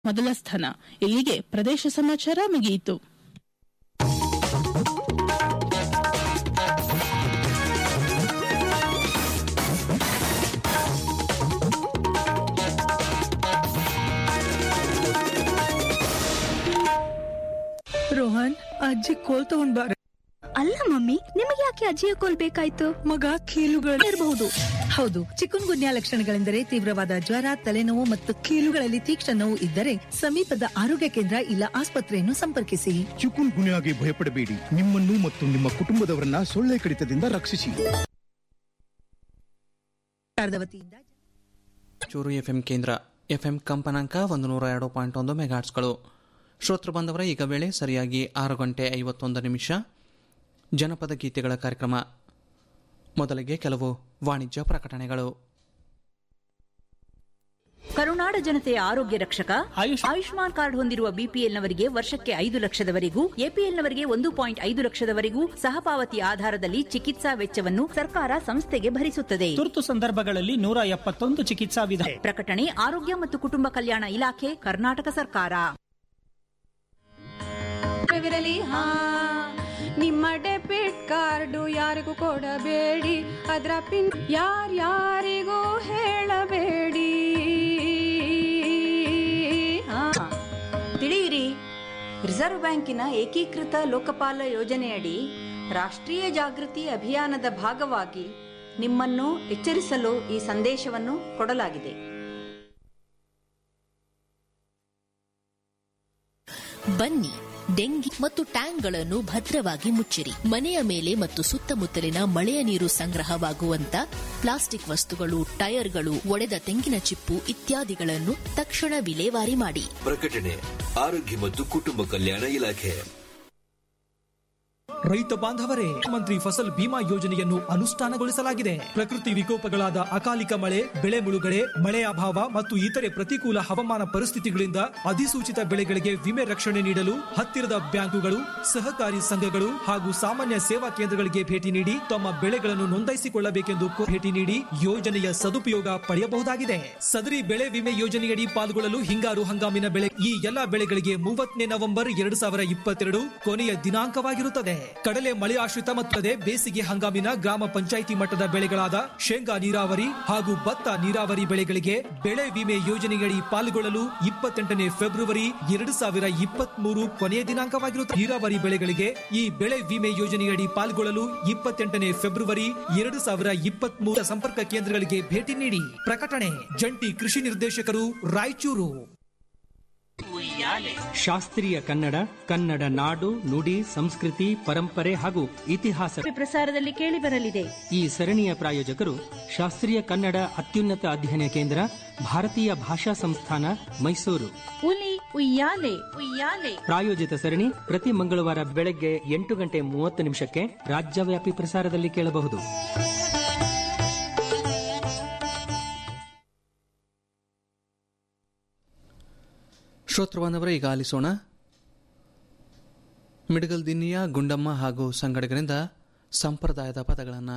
ಮೊದಲ ಸ್ಥಾನ ಇಲ್ಲಿಗೆ ಪ್ರದೇಶ ಸಮಾಚಾರ ಮುಗಿಯಿತು ರೋಹನ್ ಅಜ್ಜಿ ಕೋಲ್ ತಗೊಂಡ್ ಬಾರ ಅಲ್ಲ ಮಮ್ಮಿ ನಿಮಗೆ ಯಾಕೆ ಅಜ್ಜಿಯ ಕೋಲ್ ಬೇಕಾಯ್ತು ಮಗ ಕೀಲುಗಳು ಇರಬಹುದು ಹೌದು ಚಿಕನ್ ಗುನ್ಯಾ ಲಕ್ಷಣಗಳೆಂದರೆ ತೀವ್ರವಾದ ಜ್ವರ ತಲೆನೋವು ಮತ್ತು ಕೀಲುಗಳಲ್ಲಿ ತೀಕ್ಷ್ಣ ನೋವು ಇದ್ದರೆ ಸಮೀಪದ ಆರೋಗ್ಯ ಕೇಂದ್ರ ಇಲ್ಲ ಆಸ್ಪತ್ರೆಯನ್ನು ಸಂಪರ್ಕಿಸಿ ಚಿಕುನ್ ಗುನ್ಯಾಗೆ ಭಯಪಡಬೇಡಿ ನಿಮ್ಮನ್ನು ಮತ್ತು ನಿಮ್ಮ ಕುಟುಂಬದವರನ್ನ ಸೊಳ್ಳೆ ಕಡಿತದಿಂದ ರಕ್ಷಿಸಿ ಸರ್ಕಾರದ ವತಿಯಿಂದ ಚೂರು ಎಫ್ಎಂ ಕೇಂದ್ರ ಎಫ್ಎಂ ಕಂಪನಾಂಕ ಒಂದು ನೂರ ಎರಡು ಪಾಯಿಂಟ್ ಒಂದು ಮೆಗಾಟ್ಸ್ಗಳು ಶ್ರೋತೃ ಬಂದವರ ಈಗ ವೇಳೆ ಸರಿಯಾಗಿ ಆರು ಗಂಟೆ ಐವತ್ತೊಂದು ನಿಮಿಷ ಜನಪದ ಗೀತೆಗಳ ಕಾರ್ಯಕ್ರಮ ಮೊದಲಿಗೆ ಕೆಲವು ವಾಣಿಜ್ಯ ಪ್ರಕಟಣೆಗಳು ಕರುನಾಡ ಜನತೆಯ ಆರೋಗ್ಯ ರಕ್ಷಕ ಆಯುಷ್ ಆಯುಷ್ಮಾನ್ ಕಾರ್ಡ್ ಹೊಂದಿರುವ ಬಿಪಿಎಲ್ನವರಿಗೆ ವರ್ಷಕ್ಕೆ ಐದು ಲಕ್ಷದವರೆಗೂ ಎಪಿಎಲ್ನವರಿಗೆ ಒಂದು ಪಾಯಿಂಟ್ ಐದು ಲಕ್ಷದವರೆಗೂ ಸಹಪಾವತಿ ಆಧಾರದಲ್ಲಿ ಚಿಕಿತ್ಸಾ ವೆಚ್ಚವನ್ನು ಸರ್ಕಾರ ಸಂಸ್ಥೆಗೆ ಭರಿಸುತ್ತದೆ ತುರ್ತು ಸಂದರ್ಭಗಳಲ್ಲಿ ನೂರ ಎಪ್ಪತ್ತೊಂದು ಚಿಕಿತ್ಸಾ ವಿಧ ಪ್ರಕಟಣೆ ಆರೋಗ್ಯ ಮತ್ತು ಕುಟುಂಬ ಕಲ್ಯಾಣ ಇಲಾಖೆ ಕರ್ನಾಟಕ ಸರ್ಕಾರ ವಿರಲಿ ಹಾ ನಿಮ್ಮ ಡೆಬಿಟ್ ಕಾರ್ಡು ಯಾರಿಗೂ ಕೊಡಬೇಡಿ ಅದರ ಪಿನ್ ಯಾರ್ಯಾರಿಗೂ ಹೇಳಬೇಡಿ ಹಾ ತಿಳಿಯಿರಿ ರಿಸರ್ವ್ ಬ್ಯಾಂಕಿನ ಏಕೀಕೃತ ಲೋಕಪಾಲ ಯೋಜನೆಯಡಿ ರಾಷ್ಟ್ರೀಯ ಜಾಗೃತಿ ಅಭಿಯಾನದ ಭಾಗವಾಗಿ ನಿಮ್ಮನ್ನು ಎಚ್ಚರಿಸಲು ಈ ಸಂದೇಶವನ್ನು ಕೊಡಲಾಗಿದೆ ಬನ್ನಿ ಡೆಂಗಿ ಮತ್ತು ಟ್ಯಾಂಕ್ಗಳನ್ನು ಭದ್ರವಾಗಿ ಮುಚ್ಚಿರಿ ಮನೆಯ ಮೇಲೆ ಮತ್ತು ಸುತ್ತಮುತ್ತಲಿನ ಮಳೆಯ ನೀರು ಸಂಗ್ರಹವಾಗುವಂತ ಪ್ಲಾಸ್ಟಿಕ್ ವಸ್ತುಗಳು ಟೈರ್ಗಳು ಒಡೆದ ತೆಂಗಿನ ಚಿಪ್ಪು ಇತ್ಯಾದಿಗಳನ್ನು ತಕ್ಷಣ ವಿಲೇವಾರಿ ಮಾಡಿ ಪ್ರಕಟಣೆ ಆರೋಗ್ಯ ಮತ್ತು ಕುಟುಂಬ ಕಲ್ಯಾಣ ಇಲಾಖೆ ರೈತ ಬಾಂಧವರೇ ಮಂತ್ರಿ ಫಸಲ್ ಬಿಮಾ ಯೋಜನೆಯನ್ನು ಅನುಷ್ಠಾನಗೊಳಿಸಲಾಗಿದೆ ಪ್ರಕೃತಿ ವಿಕೋಪಗಳಾದ ಅಕಾಲಿಕ ಮಳೆ ಬೆಳೆ ಮುಳುಗಡೆ ಮಳೆ ಅಭಾವ ಮತ್ತು ಇತರೆ ಪ್ರತಿಕೂಲ ಹವಾಮಾನ ಪರಿಸ್ಥಿತಿಗಳಿಂದ ಅಧಿಸೂಚಿತ ಬೆಳೆಗಳಿಗೆ ವಿಮೆ ರಕ್ಷಣೆ ನೀಡಲು ಹತ್ತಿರದ ಬ್ಯಾಂಕುಗಳು ಸಹಕಾರಿ ಸಂಘಗಳು ಹಾಗೂ ಸಾಮಾನ್ಯ ಸೇವಾ ಕೇಂದ್ರಗಳಿಗೆ ಭೇಟಿ ನೀಡಿ ತಮ್ಮ ಬೆಳೆಗಳನ್ನು ನೋಂದಾಯಿಸಿಕೊಳ್ಳಬೇಕೆಂದು ಕೋ- ಭೇಟಿ ನೀಡಿ ಯೋಜನೆಯ ಸದುಪಯೋಗ ಪಡೆಯಬಹುದಾಗಿದೆ ಸದರಿ ಬೆಳೆ ವಿಮೆ ಯೋಜನೆಯಡಿ ಪಾಲ್ಗೊಳ್ಳಲು ಹಿಂಗಾರು ಹಂಗಾಮಿನ ಬೆಳೆ ಈ ಎಲ್ಲಾ ಬೆಳೆಗಳಿಗೆ ಮೂವತ್ತನೇ ನವೆಂಬರ್ ಎರಡು ಸಾವಿರ ಇಪ್ಪತ್ತೆರಡು ಕೊನೆಯ ದಿನಾಂಕವಾಗಿರುತ್ತದೆ ಕಡಲೆ ಮಳೆ ಆಶ್ರಿತ ಮತ್ತು ಬೇಸಿಗೆ ಹಂಗಾಮಿನ ಗ್ರಾಮ ಪಂಚಾಯಿತಿ ಮಟ್ಟದ ಬೆಳೆಗಳಾದ ಶೇಂಗಾ ನೀರಾವರಿ ಹಾಗೂ ಭತ್ತ ನೀರಾವರಿ ಬೆಳೆಗಳಿಗೆ ಬೆಳೆ ವಿಮೆ ಯೋಜನೆಯಡಿ ಪಾಲ್ಗೊಳ್ಳಲು ಇಪ್ಪತ್ತೆಂಟನೇ ಫೆಬ್ರವರಿ ಎರಡು ಸಾವಿರ ಇಪ್ಪತ್ತ್ ಮೂರು ಕೊನೆಯ ದಿನಾಂಕವಾಗಿರುತ್ತದೆ ನೀರಾವರಿ ಬೆಳೆಗಳಿಗೆ ಈ ಬೆಳೆ ವಿಮೆ ಯೋಜನೆಯಡಿ ಪಾಲ್ಗೊಳ್ಳಲು ಇಪ್ಪತ್ತೆಂಟನೇ ಫೆಬ್ರವರಿ ಎರಡು ಸಾವಿರ ಇಪ್ಪತ್ತ್ ಮೂರ ಸಂಪರ್ಕ ಕೇಂದ್ರಗಳಿಗೆ ಭೇಟಿ ನೀಡಿ ಪ್ರಕಟಣೆ ಜಂಟಿ ಕೃಷಿ ನಿರ್ದೇಶಕರು ರಾಯಚೂರು ಶಾಸ್ತ್ರೀಯ ಕನ್ನಡ ಕನ್ನಡ ನಾಡು ನುಡಿ ಸಂಸ್ಕೃತಿ ಪರಂಪರೆ ಹಾಗೂ ಇತಿಹಾಸ ಪ್ರಸಾರದಲ್ಲಿ ಕೇಳಿ ಬರಲಿದೆ ಈ ಸರಣಿಯ ಪ್ರಾಯೋಜಕರು ಶಾಸ್ತ್ರೀಯ ಕನ್ನಡ ಅತ್ಯುನ್ನತ ಅಧ್ಯಯನ ಕೇಂದ್ರ ಭಾರತೀಯ ಭಾಷಾ ಸಂಸ್ಥಾನ ಮೈಸೂರು ಹುಲಿ ಉಯ್ಯಾಲೆ ಉಯ್ಯಾಲೆ ಪ್ರಾಯೋಜಿತ ಸರಣಿ ಪ್ರತಿ ಮಂಗಳವಾರ ಬೆಳಗ್ಗೆ ಎಂಟು ಗಂಟೆ ಮೂವತ್ತು ನಿಮಿಷಕ್ಕೆ ರಾಜ್ಯವ್ಯಾಪಿ ಪ್ರಸಾರದಲ್ಲಿ ಕೇಳಬಹುದು ಶ್ರೋತೃಬಾಂಧವರೇ ಈಗ ಆಲಿಸೋಣ ಮಿಡಗಲ್ ದಿನ್ನಿಯ ಗುಂಡಮ್ಮ ಹಾಗೂ ಸಂಗಡಿಗರಿಂದ ಸಂಪ್ರದಾಯದ ಪದಗಳನ್ನು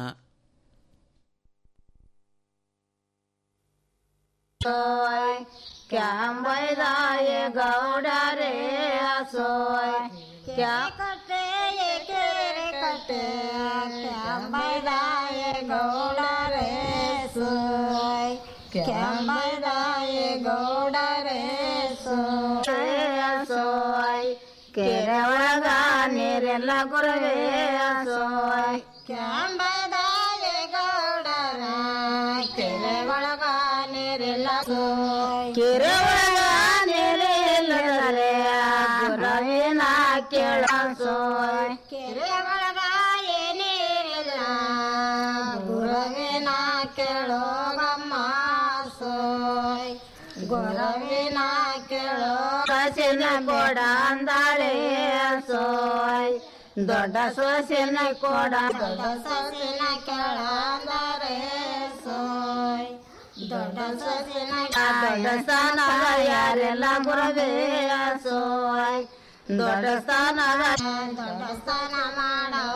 ಕ್ಯಾಂಬೈದಾಯ ಗೌಡರೇ ಸೋಯ್ ಕ್ಯಾ ಕಟ್ಟೆ ಏಕೆರೆ ಕಟ್ಟೆ ಕ್ಯಾಂಬೈದಾಯ ಗೌಡರೇ ಸೋಯ್ ಕ್ಯಾಂಬೈದಾಯ ಗೌಡರೇ ಸೋಯ್ ಸೋಯ್ ಕೆರೆ ಒಳಗ ನೀರೆಲ್ಲ ಗುರುವೇ ಸೋಯ್ ಕ್ಯಾಂಬೈದಾಯ ಗೌಡರ ಕೆರೆ ಒಳಗ ನೀರೆಲ್ಲ ಸೋಯ್ ಕೆರೆ ಒಳಗ ನೀರಿಲ್ಲದರೆ ಗುರುವಿನ ಕೇಳ ಸೋಯ್ ಕೆರೆ ಒಳಗ ಏನಿಲ್ಲ ಗುರುವಿನ ಕೇಳೋಗಮ್ಮ ಸೋಯ್ ಗುರುವಿನ ಕೇಳೋ ಕಸಿನ ಕೊಡ ಅಂದಾಳೆ ಸೋಯ್ ದೊಡ್ಡ ಸೊಸಿನ ಕೊಡ ದೊಡ್ಡ ಸೊಸಿನ ಕೇಳ ಅಂದರೆ ಸೋಯ್ ದೊಡ್ಡ ಸೊಸಿನ ದೊಡ್ಡ ಸ್ಥಾನ ಯಾರೆಲ್ಲ ಗುರುವೇ ಸೋಯ್ ದೊಡ್ಡ ಸ್ಥಾನ ದೊಡ್ಡ ಸ್ಥಾನ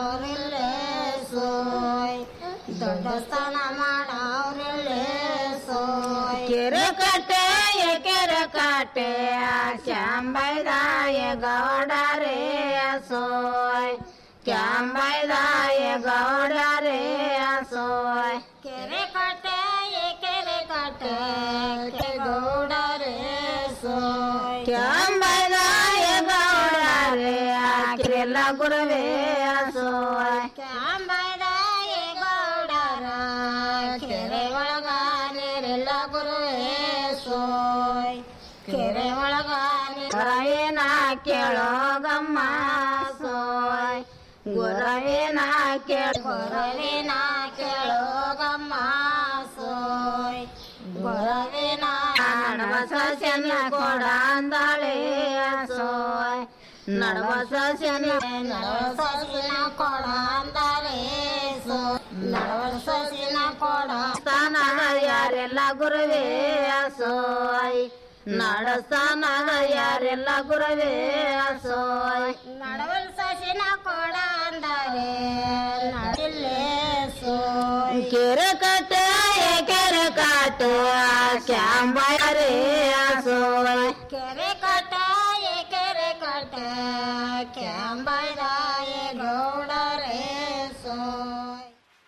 ಮಾಡೋರಿಲ್ಲೇ ಸೋಯ್ ದೊಡ್ಡ ಸ್ಥಾನ ಮಾಡೋರಿಲ್ಲೇ ಸೋಯ್ ಸೋಯ್ ಕೆರೆ ಕಟ್ಟೆ ಕೆರೆ ಕಟ್ಟೆ ಕ್ಯಾಂಬೈದಾಯ ಗೌಡರೇ ಸೋಯ್ ಕ್ಯಾಂಬೈದಾಯ ಗೌಡರೇ ಸೋಯ್ ಕೆರೆ ಕಟ್ಟೆ ಕೆರೆ ಕಟ್ಟೆ ಗೌಡರೇ ಸೋಯ್ ಕ್ಯಾಂಬೈದಾಯ ಗೌಡರೇ ಕಿರೆಲ್ಲ ಗುರುವೇ ಸೋಯ್ ಕ್ಯಾಂಬೈದಾಯ ಗೌಡರ ಕೆರೆ ಒಳಗ ನೀರೆಲ್ಲ ಗುರುವೇ ಸೋಯ್ ಕೆರೆ ಒಳಗ ಗುರವೇನ ಕೇಳೋ ಗಮ್ಮ ಸೋಯ್ ಗುರವೇನ ಕೇಳ ಗುರವೇನ ಕೇಳೋ ಗಮ್ಮ ಸೋಯ್ ಗುರವೇನ ನಡವಸ ಶನಿ ಕೊಡ ಅಂದಾಳೆ ಸೋಯ್ ನಡವಸ ಶನಿ ನಡವಸ ಶನ ಕೊಡ ಅಂದಾಳೆ ಸೋಯ್ ನಡವಸ ಶನ ಕೊಡ ಸ್ಥಾನ ಯಾರೆಲ್ಲ ಗುರುವೇ ಸೋಯ್ ನಡಸ್ಥಾನದ ಯಾರೆಲ್ಲ ಗುರುವೇ ಸೋಯ್ ನಡವಲ್ ಸಸಿನ ಕೊಡ ಅಂದರೆ ನಡಿಲ್ಲೇ ಸೋಯ್ ಕೆರೆ ಕಟ್ಟೆ ಕೆರೆ ಕಟ್ಟೆ ಕ್ಯಾಂಬರೇ ಸೋಯ್ ಕೆರೆ ಕಟ್ಟೆ ಕೆರೆ ಕಟ್ಟೆ ಕ್ಯಾಂಬರಾಯ ಗೌಡರೇ ಸೋಯ್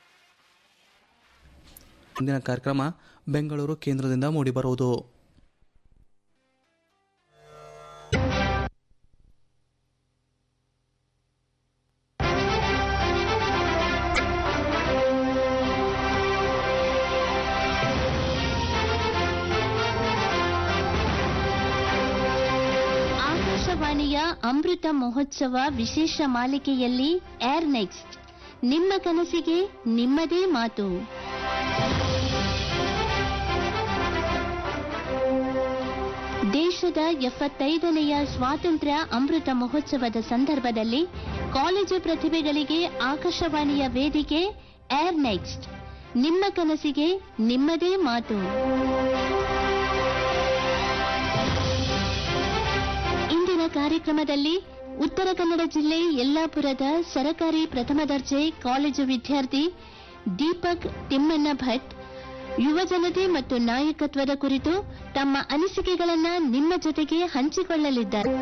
ಇಂದಿನ ಕಾರ್ಯಕ್ರಮ ಬೆಂಗಳೂರು ಕೇಂದ್ರದಿಂದ ಮೂಡಿಬರುವುದು ಆಕಾಶವಾಣಿಯ ಅಮೃತ ಮಹೋತ್ಸವ ವಿಶೇಷ ಮಾಲಿಕೆಯಲ್ಲಿ ಏರ್ ನೆಕ್ಸ್ಟ್ ನಿಮ್ಮ ಕನಸಿಗೆ ನಿಮ್ಮದೇ ಮಾತು ದೇಶದ ಎಪ್ಪತ್ತೈದನೆಯ ಸ್ವಾತಂತ್ರ್ಯ ಅಮೃತ ಮಹೋತ್ಸವದ ಸಂದರ್ಭದಲ್ಲಿ ಕಾಲೇಜು ಪ್ರತಿಭೆಗಳಿಗೆ ಆಕಾಶವಾಣಿಯ ವೇದಿಕೆ ಏರ್ ನೆಕ್ಸ್ಟ್ ನಿಮ್ಮ ಕನಸಿಗೆ ನಿಮ್ಮದೇ ಮಾತು ಇಂದಿನ ಕಾರ್ಯಕ್ರಮದಲ್ಲಿ ಉತ್ತರ ಕನ್ನಡ ಜಿಲ್ಲೆ ಯಲ್ಲಾಪುರದ ಸರಕಾರಿ ಪ್ರಥಮ ದರ್ಜೆ ಕಾಲೇಜು ವಿದ್ಯಾರ್ಥಿ ದೀಪಕ್ ತಿಮ್ಮಣ್ಣ ಭಟ್ ಯುವ ಜನತೆ ಮತ್ತು ನಾಯಕತ್ವದ ಕುರಿತು ತಮ್ಮ ಅನಿಸಿಕೆಗಳನ್ನ ನಿಮ್ಮ ಜೊತೆಗೆ ಹಂಚಿಕೊಳ್ಳಲಿದ್ದಾರೆ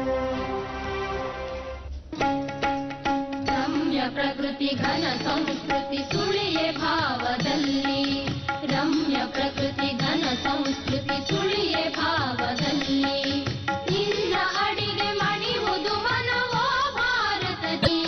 ರಮ್ಯ ಪ್ರಕೃತಿ ಘನ ಸಂಸ್ಕೃತಿ ಸುಳಿಯೆ ಭಾವದಲ್ಲಿ ರಮ್ಯ ಪ್ರಕೃತಿ ಘನ ಸಂಸ್ಕೃತಿ ಸುಳಿಯೆ ಭಾವದಲ್ಲಿ ನಿನ್ನ ಅಡಿಗೆ ಮಣಿವುದು ಮನವೋ ಭಾರತದಿ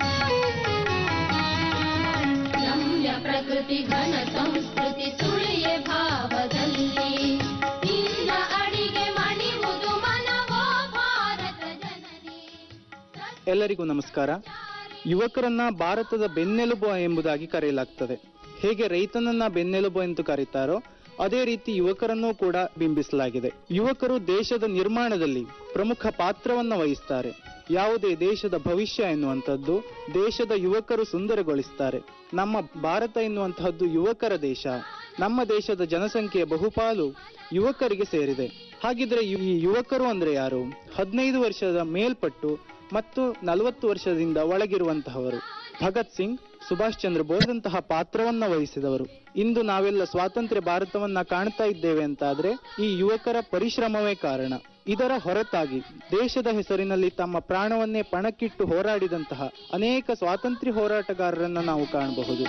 ರಮ್ಯ ಪ್ರಕೃತಿ ಘನ ಸಂಸ್ಕೃತಿ ಸುಳಿಯೆ ಭಾವದಲ್ಲಿ ನಿನ್ನ ಅಡಿಗೆ ಮಣಿವುದು ಮನವೋ ಭಾರತ ಜನನಿ ಎಲ್ಲರಿಗೂ ನಮಸ್ಕಾರ ಯುವಕರನ್ನ ಭಾರತದ ಬೆನ್ನೆಲುಬು ಎಂಬುದಾಗಿ ಕರೆಯಲಾಗ್ತದೆ ಹೇಗೆ ರೈತನನ್ನ ಬೆನ್ನೆಲುಬು ಎಂದು ಕರೀತಾರೋ ಅದೇ ರೀತಿ ಯುವಕರನ್ನೂ ಕೂಡ ಬಿಂಬಿಸಲಾಗಿದೆ ಯುವಕರು ದೇಶದ ನಿರ್ಮಾಣದಲ್ಲಿ ಪ್ರಮುಖ ಪಾತ್ರವನ್ನ ವಹಿಸ್ತಾರೆ ಯಾವುದೇ ದೇಶದ ಭವಿಷ್ಯ ಎನ್ನುವಂಥದ್ದು ದೇಶದ ಯುವಕರು ಸುಂದರಗೊಳಿಸ್ತಾರೆ ನಮ್ಮ ಭಾರತ ಎನ್ನುವಂತಹದ್ದು ಯುವಕರ ದೇಶ ನಮ್ಮ ದೇಶದ ಜನಸಂಖ್ಯೆಯ ಬಹುಪಾಲು ಯುವಕರಿಗೆ ಸೇರಿದೆ ಹಾಗಿದ್ರೆ ಈ ಯುವಕರು ಅಂದ್ರೆ ಯಾರು ಹದಿನೈದು ವರ್ಷದ ಮೇಲ್ಪಟ್ಟು ಮತ್ತು ನಲವತ್ತು ವರ್ಷದಿಂದ ಒಳಗಿರುವಂತಹವರು ಭಗತ್ ಸಿಂಗ್ ಸುಭಾಷ್ ಚಂದ್ರ ಬೋಸ್ಂತಹ ಪಾತ್ರವನ್ನ ವಹಿಸಿದವರು ಇಂದು ನಾವೆಲ್ಲ ಸ್ವಾತಂತ್ರ್ಯ ಭಾರತವನ್ನ ಕಾಣ್ತಾ ಇದ್ದೇವೆ ಅಂತಾದ್ರೆ ಈ ಯುವಕರ ಪರಿಶ್ರಮವೇ ಕಾರಣ ಇದರ ಹೊರತಾಗಿ ದೇಶದ ಹೆಸರಿನಲ್ಲಿ ತಮ್ಮ ಪ್ರಾಣವನ್ನೇ ಪಣಕ್ಕಿಟ್ಟು ಹೋರಾಡಿದಂತಹ ಅನೇಕ ಸ್ವಾತಂತ್ರ್ಯ ಹೋರಾಟಗಾರರನ್ನ ನಾವು ಕಾಣಬಹುದು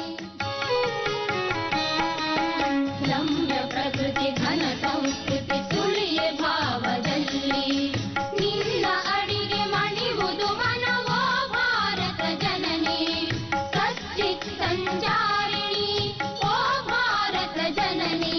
ರಮ್ಯ ಪ್ರಕೃತಿ ಘನ ಸಂಸ್ಕೃತಿ ಸುಳಿಯೆ ಭಾವದಲ್ಲಿ ನಿನ್ನ ಅಡಿಗೆ ಮಣಿವುದು ಮನವೋ ಭಾರತ ಜನನಿ ಸಚ್ಚಿತ್ ಸಂಚಾರಿಣಿ ಓ ಭಾರತ ಜನನಿ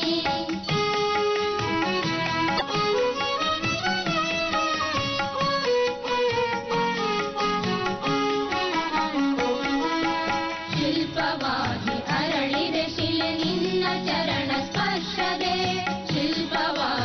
ಶಿಲ್ಪವಾಗಿ ಅರಳಿದೆ ಶಿಲೆ ನಿನ್ನ ಚರಣ ಸ್ಪರ್ಶದೆ ಶಿಲ್ಪವಾಗಿ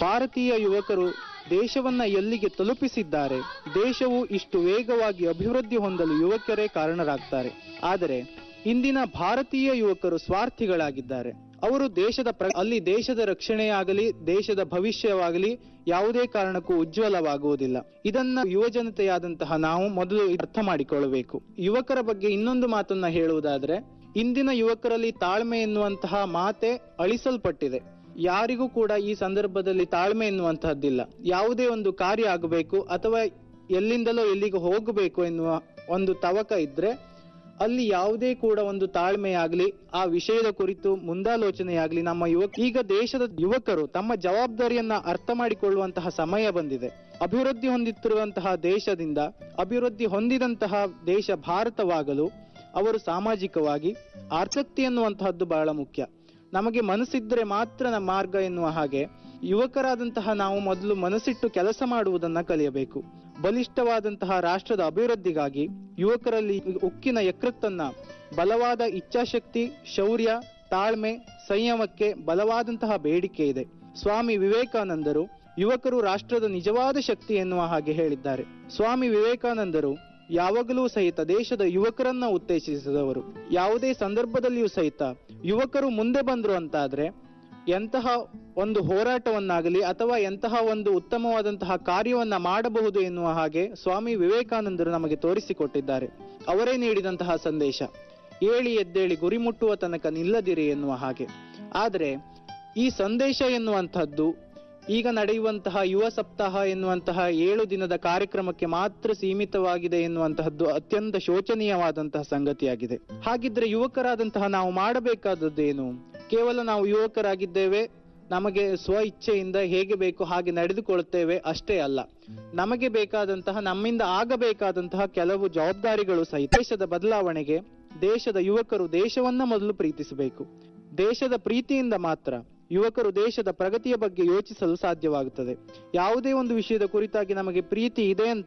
ಭಾರತೀಯ ಯುವಕರು ದೇಶವನ್ನ ಎಲ್ಲಿಗೆ ತಲುಪಿಸಿದ್ದಾರೆ ದೇಶವು ಇಷ್ಟು ವೇಗವಾಗಿ ಅಭಿವೃದ್ಧಿ ಹೊಂದಲು ಯುವಕರೇ ಕಾರಣರಾಗ್ತಾರೆ ಆದರೆ ಇಂದಿನ ಭಾರತೀಯ ಯುವಕರು ಸ್ವಾರ್ಥಿಗಳಾಗಿದ್ದಾರೆ ಅವರು ದೇಶದ ಪ್ರ ಅಲ್ಲಿ ದೇಶದ ರಕ್ಷಣೆಯಾಗಲಿ ದೇಶದ ಭವಿಷ್ಯವಾಗಲಿ ಯಾವುದೇ ಕಾರಣಕ್ಕೂ ಉಜ್ವಲವಾಗುವುದಿಲ್ಲ ಇದನ್ನ ಯುವ ಜನತೆಯಾದಂತಹ ನಾವು ಮೊದಲು ಅರ್ಥ ಮಾಡಿಕೊಳ್ಳಬೇಕು ಯುವಕರ ಬಗ್ಗೆ ಇನ್ನೊಂದು ಮಾತನ್ನ ಹೇಳುವುದಾದ್ರೆ ಇಂದಿನ ಯುವಕರಲ್ಲಿ ತಾಳ್ಮೆ ಎನ್ನುವಂತಹ ಮಾತೆ ಅಳಿಸಲ್ಪಟ್ಟಿದೆ ಯಾರಿಗೂ ಕೂಡ ಈ ಸಂದರ್ಭದಲ್ಲಿ ತಾಳ್ಮೆ ಎನ್ನುವಂತಹದ್ದಿಲ್ಲ ಯಾವುದೇ ಒಂದು ಕಾರ್ಯ ಆಗಬೇಕು ಅಥವಾ ಎಲ್ಲಿಂದಲೋ ಎಲ್ಲಿಗೆ ಹೋಗಬೇಕು ಎನ್ನುವ ಒಂದು ತವಕ ಇದ್ರೆ ಅಲ್ಲಿ ಯಾವುದೇ ಕೂಡ ಒಂದು ತಾಳ್ಮೆಯಾಗ್ಲಿ ಆ ವಿಷಯದ ಕುರಿತು ಮುಂದಾಲೋಚನೆಯಾಗ್ಲಿ ನಮ್ಮ ಯುವಕ ಈಗ ದೇಶದ ಯುವಕರು ತಮ್ಮ ಜವಾಬ್ದಾರಿಯನ್ನ ಅರ್ಥ ಮಾಡಿಕೊಳ್ಳುವಂತಹ ಸಮಯ ಬಂದಿದೆ ಅಭಿವೃದ್ಧಿ ಹೊಂದುತ್ತಿರುವಂತಹ ದೇಶದಿಂದ ಅಭಿವೃದ್ಧಿ ಹೊಂದಿದಂತಹ ದೇಶ ಭಾರತವಾಗಲು ಅವರು ಸಾಮಾಜಿಕವಾಗಿ ಆಸಕ್ತಿ ಎನ್ನುವಂತಹದ್ದು ಬಹಳ ಮುಖ್ಯ ನಮಗೆ ಮನಸ್ಸಿದ್ರೆ ಮಾತ್ರ ನಮ್ಮ ಮಾರ್ಗ ಎನ್ನುವ ಹಾಗೆ ಯುವಕರಾದಂತಹ ನಾವು ಮೊದಲು ಮನಸ್ಸಿಟ್ಟು ಕೆಲಸ ಮಾಡುವುದನ್ನ ಕಲಿಯಬೇಕು ಬಲಿಷ್ಠವಾದಂತಹ ರಾಷ್ಟ್ರದ ಅಭಿವೃದ್ಧಿಗಾಗಿ ಯುವಕರಲ್ಲಿ ಉಕ್ಕಿನ ಯಕೃತ್ತನ್ನ ಬಲವಾದ ಇಚ್ಛಾಶಕ್ತಿ ಶೌರ್ಯ ತಾಳ್ಮೆ ಸಂಯಮಕ್ಕೆ ಬಲವಾದಂತಹ ಬೇಡಿಕೆ ಇದೆ ಸ್ವಾಮಿ ವಿವೇಕಾನಂದರು ಯುವಕರು ರಾಷ್ಟ್ರದ ನಿಜವಾದ ಶಕ್ತಿ ಎನ್ನುವ ಹಾಗೆ ಹೇಳಿದ್ದಾರೆ ಸ್ವಾಮಿ ವಿವೇಕಾನಂದರು ಯಾವಾಗಲೂ ಸಹಿತ ದೇಶದ ಯುವಕರನ್ನ ಉತ್ತೇಜಿಸಿದವರು ಯಾವುದೇ ಸಂದರ್ಭದಲ್ಲಿಯೂ ಸಹಿತ ಯುವಕರು ಮುಂದೆ ಬಂದ್ರು ಅಂತಾದ್ರೆ ಎಂತಹ ಒಂದು ಹೋರಾಟವನ್ನಾಗಲಿ ಅಥವಾ ಎಂತಹ ಒಂದು ಉತ್ತಮವಾದಂತಹ ಕಾರ್ಯವನ್ನ ಮಾಡಬಹುದು ಎನ್ನುವ ಹಾಗೆ ಸ್ವಾಮಿ ವಿವೇಕಾನಂದರು ನಮಗೆ ತೋರಿಸಿಕೊಟ್ಟಿದ್ದಾರೆ ಅವರೇ ನೀಡಿದಂತಹ ಸಂದೇಶ ಏಳಿ ಎದ್ದೇಳಿ ಗುರಿ ಮುಟ್ಟುವ ತನಕ ನಿಲ್ಲದಿರಿ ಎನ್ನುವ ಹಾಗೆ ಆದರೆ ಈ ಸಂದೇಶ ಎನ್ನುವಂತಹದ್ದು ಈಗ ನಡೆಯುವಂತಹ ಯುವ ಸಪ್ತಾಹ ಎನ್ನುವಂತಹ ಏಳು ದಿನದ ಕಾರ್ಯಕ್ರಮಕ್ಕೆ ಮಾತ್ರ ಸೀಮಿತವಾಗಿದೆ ಎನ್ನುವಂತಹದ್ದು ಅತ್ಯಂತ ಶೋಚನೀಯವಾದಂತಹ ಸಂಗತಿಯಾಗಿದೆ ಹಾಗಿದ್ರೆ ಯುವಕರಾದಂತಹ ನಾವು ಮಾಡಬೇಕಾದದ್ದೇನು ಕೇವಲ ನಾವು ಯುವಕರಾಗಿದ್ದೇವೆ ನಮಗೆ ಸ್ವ ಇಚ್ಛೆಯಿಂದ ಹೇಗೆ ಬೇಕು ಹಾಗೆ ನಡೆದುಕೊಳ್ಳುತ್ತೇವೆ ಅಷ್ಟೇ ಅಲ್ಲ ನಮಗೆ ಬೇಕಾದಂತಹ ನಮ್ಮಿಂದ ಆಗಬೇಕಾದಂತಹ ಕೆಲವು ಜವಾಬ್ದಾರಿಗಳು ಸಹಿತ ದೇಶದ ಬದಲಾವಣೆಗೆ ದೇಶದ ಯುವಕರು ದೇಶವನ್ನ ಮೊದಲು ಪ್ರೀತಿಸಬೇಕು ದೇಶದ ಪ್ರೀತಿಯಿಂದ ಮಾತ್ರ ಯುವಕರು ದೇಶದ ಪ್ರಗತಿಯ ಬಗ್ಗೆ ಯೋಚಿಸಲು ಸಾಧ್ಯವಾಗುತ್ತದೆ ಯಾವುದೇ ಒಂದು ವಿಷಯದ ಕುರಿತಾಗಿ ನಮಗೆ ಪ್ರೀತಿ ಇದೆ ಅಂತ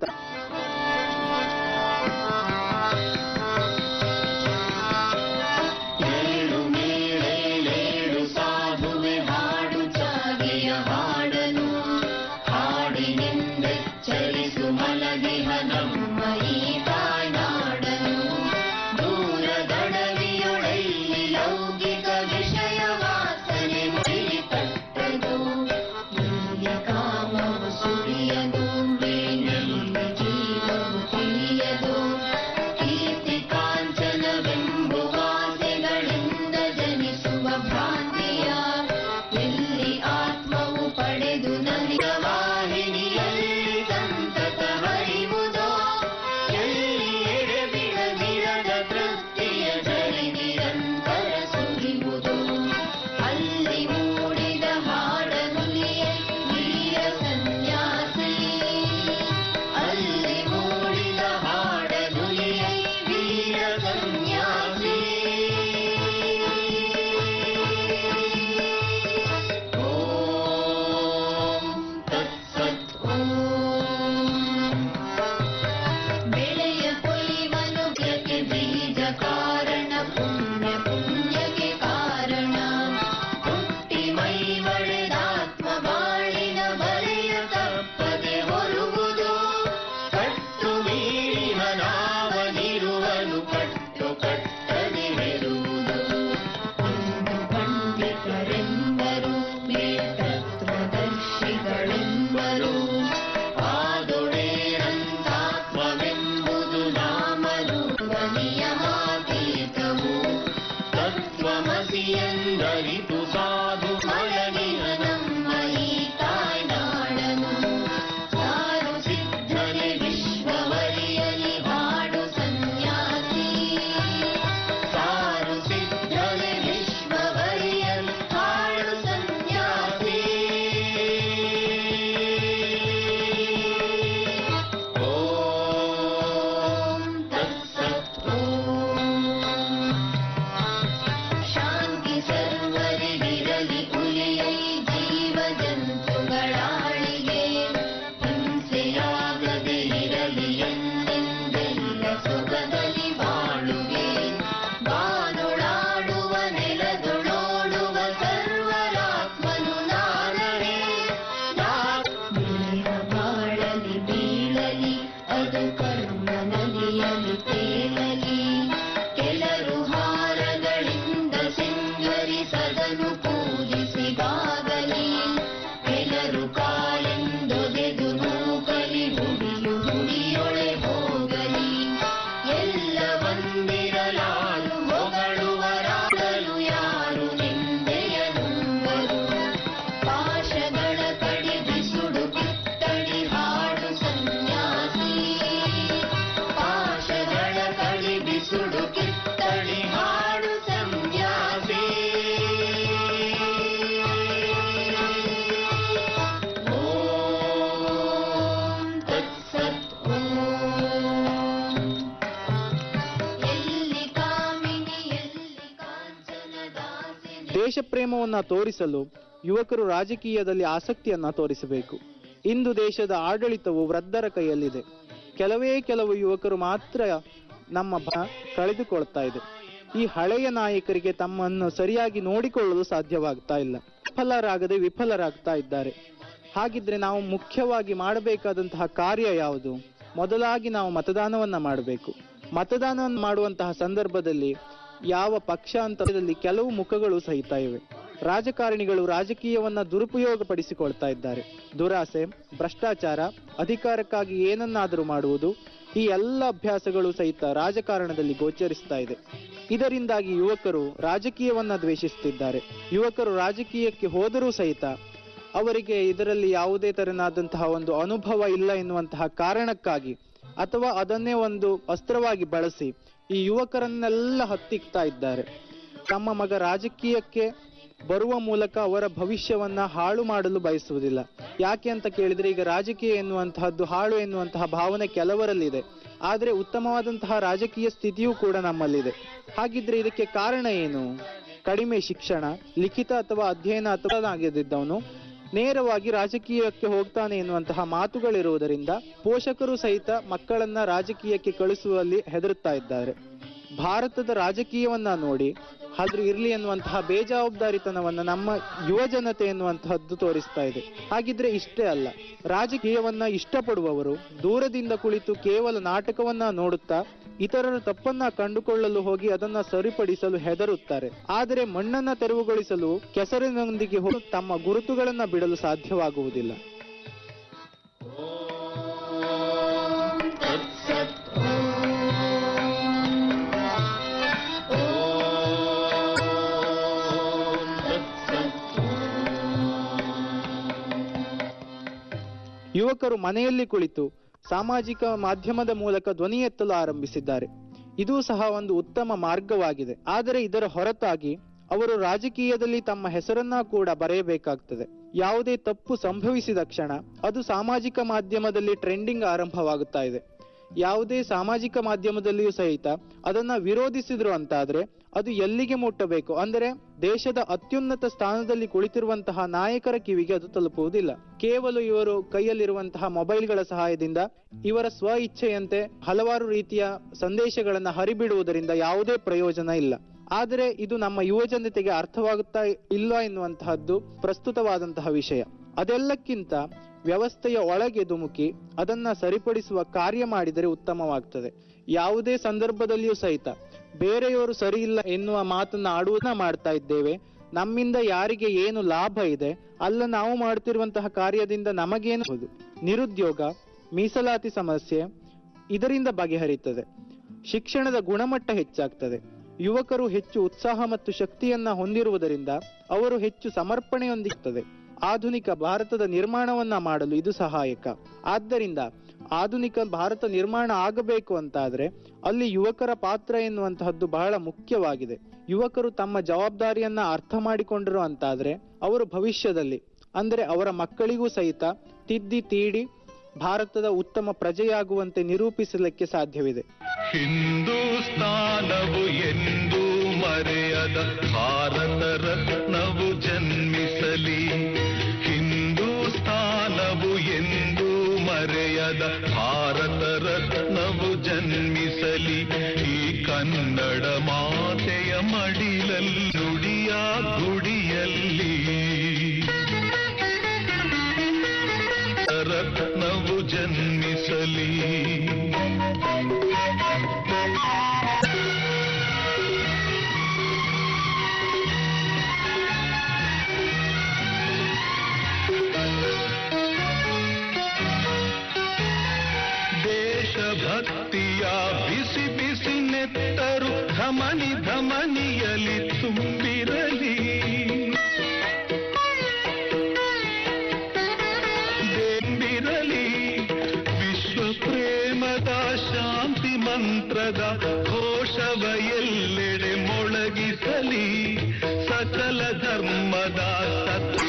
ಏಳು ಮೇಳೇಳು ಸಾಧುವೆ ಹಾಡು ಚಾಗೆಯ ಹಾಡನು ಹಾಡಿನಿಂದೆಚ್ಚರಿಸು ಮಲಗಿಹ ನಮ್ಮ ಈ ತಾಯ್ನಾಡನು ದೂರದಡವಿಯೊಳಲ್ಲಿ ಲೌಕಿಕ ವಿಷಯ ವಾಸನೆ ಮೈ ತಟ್ಟದು ಇಲ್ಲಿಯ ಕಾಮವು ಸುರಿಯದು ಬೇನೆಯಲ್ಲಿ ಜೀವವು ತಿಳಿಯದು ಕೀರ್ತಿ ಕಾಂಚನವೆಂಬುವ ಆಸೆಗಳಿಂದ ಜನಿಸುವ ಭ್ರಾಂತಿಯ ಎಲ್ಲಿ ಆತ್ಮವು ಪಡೆದು ನಲಿದ ವಾಹಿನಿಯಲ್ಲಿ ಸಂತತ ಹರಿವುದೋ ಎಲ್ಲಿ ಎಡೆಬಿಡದಿರದ ತೃಪ್ತಿಯ ಜರಿ ನಿರಂತರ ಸುರಿವುದೋ ಅಲ್ಲಿ ಮೂಡಿದ ಹಾಡನುಲಿಯೇ ವೀರ ಸನ್ಯಾಸಿ ಅಲ್ಲಿ ಮೂಡಿದ ಹಾಡನುಲಿಯೇ ವೀರ ಸನ್ಯಾಸಿ ಓಂ ತತ್ಸತ್ ಓಂ ಬೆಳೆಯ ಕೊಯ್ವನು ಜಕ್ಕೆ ಬೀಜ ಕಾರಣ ಪುಣ್ಯ ಪುಣ್ಯಕ್ಕೆ ಕಾರಣ ಹುಟ್ಟಿ ಮೈ ಬಳೆದಾತ್ಮ ಬಾಳಿನ ಬರೆಯ ತಪ್ಪದೆ ಹೊರುವುದು ಕಟ್ಟು ಮೀರಿನ ನಾವನಿರುವನು ಕಟ್ಟು ಕಟ್ಟದೆ ಹೆರುವುದು ಇಂದು ಪಂಡಿತರೆಂಬರು ತತ್ವದರ್ಶಿಗಳೆಂಬರು ಆದೊಡೇನಂತಾತ್ಮವೆಂಬುದು ನಾಮರೂಪ ನಿಯಮಾತೀತವು ತತ್ವಮಸಿ ಎಂದರಿತು ಸಾಧು ಮಲಗಿನ ನಮ್ಮ ಈ ತಾಯ್ನಾಡನು ಸಾರು ಸಿದ್ಧನೆ ವಿಶ್ವವರಿಯಲಿ ಹಾಡು ಸನ್ಯಾಸಿ ಸಾರು ಸಿದ್ಧನೆ ವಿಶ್ವವರಿಯಲಿ ಹಾಡು ಸನ್ಯಾಸಿ ಓಂ ತತ್ಸತ್ ಓಂ ಶಾಂತಿ ಸರ್ವರಿಗೆ ದೇಶ ಪ್ರೇಮವನ್ನ ತೋರಿಸಲು ಯುವಕರು ರಾಜಕೀಯದಲ್ಲಿ ಆಸಕ್ತಿಯನ್ನ ತೋರಿಸಬೇಕು ಇಂದು ದೇಶದ ಆಡಳಿತವು ವೃದ್ಧರ ಕೈಯಲ್ಲಿದೆ ಕೆಲವೇ ಕೆಲವು ಯುವಕರು ಮಾತ್ರ ನಮ್ಮ ಬ ಕಳೆದುಕೊಳ್ತಾ ಇದೆ ಈ ಹಳೆಯ ನಾಯಕರಿಗೆ ತಮ್ಮನ್ನು ಸರಿಯಾಗಿ ನೋಡಿಕೊಳ್ಳಲು ಸಾಧ್ಯವಾಗ್ತಾ ಇಲ್ಲ ವಿಫಲರಾಗದೆ ವಿಫಲರಾಗ್ತಾ ಇದ್ದಾರೆ ಹಾಗಿದ್ರೆ ನಾವು ಮುಖ್ಯವಾಗಿ ಮಾಡಬೇಕಾದಂತಹ ಕಾರ್ಯ ಯಾವುದು ಮೊದಲಾಗಿ ನಾವು ಮತದಾನವನ್ನ ಮಾಡಬೇಕು ಮತದಾನವನ್ನು ಮಾಡುವಂತಹ ಸಂದರ್ಭದಲ್ಲಿ ಯಾವ ಪಕ್ಷ ಅಂತದಲ್ಲಿ ಕೆಲವು ಮುಖಗಳು ಸಹಿತ ಇವೆ ರಾಜಕಾರಣಿಗಳು ರಾಜಕೀಯವನ್ನ ದುರುಪಯೋಗಪಡಿಸಿಕೊಳ್ತಾ ಇದ್ದಾರೆ ದುರಾಸೆ ಭ್ರಷ್ಟಾಚಾರ ಅಧಿಕಾರಕ್ಕಾಗಿ ಏನನ್ನಾದರೂ ಮಾಡುವುದು ಈ ಎಲ್ಲ ಅಭ್ಯಾಸಗಳು ಸಹಿತ ರಾಜಕಾರಣದಲ್ಲಿ ಗೋಚರಿಸ್ತಾ ಇದೆ ಇದರಿಂದಾಗಿ ಯುವಕರು ರಾಜಕೀಯವನ್ನ ದ್ವೇಷಿಸುತ್ತಿದ್ದಾರೆ ಯುವಕರು ರಾಜಕೀಯಕ್ಕೆ ಹೋದರೂ ಸಹಿತ ಅವರಿಗೆ ಇದರಲ್ಲಿ ಯಾವುದೇ ತೆರನಾದಂತಹ ಒಂದು ಅನುಭವ ಇಲ್ಲ ಎನ್ನುವಂತಹ ಕಾರಣಕ್ಕಾಗಿ ಅಥವಾ ಅದನ್ನೇ ಒಂದು ಅಸ್ತ್ರವಾಗಿ ಬಳಸಿ ಈ ಯುವಕರನ್ನೆಲ್ಲ ಹತ್ತಿಕ್ತಾ ಇದ್ದಾರೆ ತಮ್ಮ ಮಗ ರಾಜಕೀಯಕ್ಕೆ ಬರುವ ಮೂಲಕ ಅವರ ಭವಿಷ್ಯವನ್ನ ಹಾಳು ಮಾಡಲು ಬಯಸುವುದಿಲ್ಲ ಯಾಕೆ ಅಂತ ಕೇಳಿದ್ರೆ ಈಗ ರಾಜಕೀಯ ಎನ್ನುವಂತಹದ್ದು ಹಾಳು ಎನ್ನುವಂತಹ ಭಾವನೆ ಕೆಲವರಲ್ಲಿದೆ ಆದ್ರೆ ಉತ್ತಮವಾದಂತಹ ರಾಜಕೀಯ ಸ್ಥಿತಿಯೂ ಕೂಡ ನಮ್ಮಲ್ಲಿದೆ ಹಾಗಿದ್ರೆ ಇದಕ್ಕೆ ಕಾರಣ ಏನು ಕಡಿಮೆ ಶಿಕ್ಷಣ ಲಿಖಿತ ಅಥವಾ ಅಧ್ಯಯನ ಅಥವಾ ಆಗದಿದ್ದವನು ನೇರವಾಗಿ ರಾಜಕೀಯಕ್ಕೆ ಹೋಗ್ತಾನೆ ಎನ್ನುವಂತಹ ಮಾತುಗಳಿರುವುದರಿಂದ ಪೋಷಕರು ಸಹಿತ ಮಕ್ಕಳನ್ನ ರಾಜಕೀಯಕ್ಕೆ ಕಳಿಸುವಲ್ಲಿ ಹೆದರುತ್ತಾ ಇದ್ದಾರೆ ಭಾರತದ ರಾಜಕೀಯವನ್ನ ನೋಡಿ ಆದ್ರೂ ಇರ್ಲಿ ಎನ್ನುವಂತಹ ಬೇಜವಾಬ್ದಾರಿತನವನ್ನ ನಮ್ಮ ಯುವ ಜನತೆ ಎನ್ನುವಂತಹದ್ದು ತೋರಿಸ್ತಾ ಇದೆ ಹಾಗಿದ್ರೆ ಇಷ್ಟೇ ಅಲ್ಲ ರಾಜಕೀಯವನ್ನ ಇಷ್ಟಪಡುವವರು ದೂರದಿಂದ ಕುಳಿತು ಕೇವಲ ನಾಟಕವನ್ನ ನೋಡುತ್ತಾ ಇತರರ ತಪ್ಪನ್ನ ಕಂಡುಕೊಳ್ಳಲು ಹೋಗಿ ಅದನ್ನ ಸರಿಪಡಿಸಲು ಹೆದರುತ್ತಾರೆ ಆದರೆ ಮಣ್ಣನ್ನ ತೆರವುಗೊಳಿಸಲು ಕೆಸರಿನೊಂದಿಗೆ ಹೋಗಿ ತಮ್ಮ ಗುರುತುಗಳನ್ನ ಬಿಡಲು ಸಾಧ್ಯವಾಗುವುದಿಲ್ಲ ಯುವಕರು ಮನೆಯಲ್ಲಿ ಕುಳಿತು ಸಾಮಾಜಿಕ ಮಾಧ್ಯಮದ ಮೂಲಕ ಧ್ವನಿ ಎತ್ತಲು ಆರಂಭಿಸಿದ್ದಾರೆ ಇದೂ ಸಹ ಒಂದು ಉತ್ತಮ ಮಾರ್ಗವಾಗಿದೆ ಆದರೆ ಇದರ ಹೊರತಾಗಿ ಅವರು ರಾಜಕೀಯದಲ್ಲಿ ತಮ್ಮ ಹೆಸರನ್ನ ಕೂಡ ಬರೆಯಬೇಕಾಗ್ತದೆ ಯಾವುದೇ ತಪ್ಪು ಸಂಭವಿಸಿದ ಕ್ಷಣ ಅದು ಸಾಮಾಜಿಕ ಮಾಧ್ಯಮದಲ್ಲಿ ಟ್ರೆಂಡಿಂಗ್ ಆರಂಭವಾಗುತ್ತಾ ಇದೆ ಯಾವುದೇ ಸಾಮಾಜಿಕ ಮಾಧ್ಯಮದಲ್ಲಿಯೂ ಸಹಿತ ಅದನ್ನ ವಿರೋಧಿಸಿದ್ರು ಅಂತಾದ್ರೆ ಅದು ಎಲ್ಲಿಗೆ ಮುಟ್ಟಬೇಕು ಅಂದರೆ ದೇಶದ ಅತ್ಯುನ್ನತ ಸ್ಥಾನದಲ್ಲಿ ಕುಳಿತಿರುವಂತಹ ನಾಯಕರ ಕಿವಿಗೆ ಅದು ತಲುಪುವುದಿಲ್ಲ ಕೇವಲ ಇವರು ಕೈಯಲ್ಲಿರುವಂತಹ ಮೊಬೈಲ್ಗಳ ಸಹಾಯದಿಂದ ಇವರ ಸ್ವ ಇಚ್ಛೆಯಂತೆ ಹಲವಾರು ರೀತಿಯ ಸಂದೇಶಗಳನ್ನ ಹರಿಬಿಡುವುದರಿಂದ ಯಾವುದೇ ಪ್ರಯೋಜನ ಇಲ್ಲ ಆದರೆ ಇದು ನಮ್ಮ ಯುವ ಜನತೆಗೆ ಅರ್ಥವಾಗುತ್ತಾ ಇಲ್ಲ ಎನ್ನುವಂತಹದ್ದು ಪ್ರಸ್ತುತವಾದಂತಹ ವಿಷಯ ಅದೆಲ್ಲಕ್ಕಿಂತ ವ್ಯವಸ್ಥೆಯ ಒಳಗೆ ಧುಮುಕಿ ಅದನ್ನ ಸರಿಪಡಿಸುವ ಕಾರ್ಯ ಮಾಡಿದರೆ ಉತ್ತಮವಾಗ್ತದೆ ಯಾವುದೇ ಸಂದರ್ಭದಲ್ಲಿಯೂ ಸಹಿತ ಬೇರೆಯವರು ಸರಿ ಇಲ್ಲ ಎನ್ನುವ ಮಾತನ್ನ ಆಡುವುದನ್ನ ಮಾಡ್ತಾ ಇದ್ದೇವೆ ನಮ್ಮಿಂದ ಯಾರಿಗೆ ಏನು ಲಾಭ ಇದೆ ಅಲ್ಲ ನಾವು ಮಾಡ್ತಿರುವಂತಹ ಕಾರ್ಯದಿಂದ ನಮಗೇನು ನಿರುದ್ಯೋಗ ಮೀಸಲಾತಿ ಸಮಸ್ಯೆ ಇದರಿಂದ ಬಗೆಹರಿತದೆ ಶಿಕ್ಷಣದ ಗುಣಮಟ್ಟ ಹೆಚ್ಚಾಗ್ತದೆ ಯುವಕರು ಹೆಚ್ಚು ಉತ್ಸಾಹ ಮತ್ತು ಶಕ್ತಿಯನ್ನ ಹೊಂದಿರುವುದರಿಂದ ಅವರು ಹೆಚ್ಚು ಸಮರ್ಪಣೆಯೊಂದಿರ್ತದೆ ಆಧುನಿಕ ಭಾರತದ ನಿರ್ಮಾಣವನ್ನ ಮಾಡಲು ಇದು ಸಹಾಯಕ ಆದ್ದರಿಂದ ಆಧುನಿಕ ಭಾರತ ನಿರ್ಮಾಣ ಆಗಬೇಕು ಅಂತಾದ್ರೆ ಅಲ್ಲಿ ಯುವಕರ ಪಾತ್ರ ಎನ್ನುವಂತಹದ್ದು ಬಹಳ ಮುಖ್ಯವಾಗಿದೆ ಯುವಕರು ತಮ್ಮ ಜವಾಬ್ದಾರಿಯನ್ನ ಅರ್ಥ ಮಾಡಿಕೊಂಡರು ಅಂತಾದ್ರೆ ಅವರು ಭವಿಷ್ಯದಲ್ಲಿ ಅಂದ್ರೆ ಅವರ ಮಕ್ಕಳಿಗೂ ಸಹಿತ ತಿದ್ದಿ ತೀಡಿ ಭಾರತದ ಉತ್ತಮ ಪ್ರಜೆಯಾಗುವಂತೆ ನಿರೂಪಿಸಲಿಕ್ಕೆ ಸಾಧ್ಯವಿದೆ ಹಿಂದೂಸ್ತಾನವು ಎಂದು ಮರೆಯದ ಭಾರತ ರತ್ನವು ಜನ್ಮಿಸಲಿ ಹಿಂದೂಸ್ತಾನವು ಎಂದು ಮರೆಯದ ಭಾರತ ರತ್ನವು ಜನ್ಮಿಸಲಿ ಈ ಕನ್ನಡ ಮಾತೆಯ ಮಡಿಲಲ್ಲಿ ನುಡಿಯ ಗುಡಿಯಲ್ಲಿ ರತ್ನವು ಜನ್ಮಿಸಲಿ ದೇಶಭಕ್ತಿಯ ಬಿಸಿ ಬಿಸಿ ನೆತ್ತರು ಧಮನಿ ಧಮನಿಯಲಿ ತುಂಬಿರಲಿ ಬೆಂಬಿರಲಿ ವಿಶ್ವ ಪ್ರೇಮದ ಶಾಂತಿ ಮಂತ್ರದ ಘೋಷವ ಎಲ್ಲೆಡೆ ಮೊಳಗಿಸಲಿ ಸಕಲ ಧರ್ಮದ ಸತ್